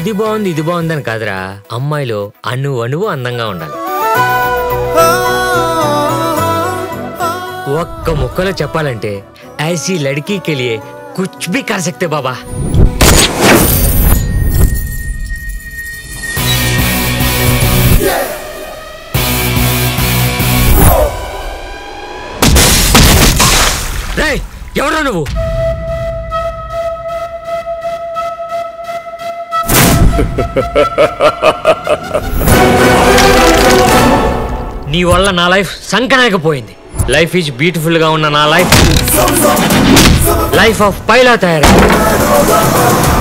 అది బాగుంది ఇది బాగుందని కాదురా అమ్మాయిలో అణు అణువు అందంగా ఉండాలి ఒక్క ముక్కలో చెప్పాలంటే ఐసీ లड़की के लिए कुछ भी कर सकते बाबा రేయ్ ఎవరా నువ్వు నీ వల్ల నా లైఫ్ సంకనాకపోయింది లైఫ్ ఈజ్ బ్యూటిఫుల్ గా ఉన్న నా లైఫ్ లైఫ్ ఆఫ్ పైలా తయారైంది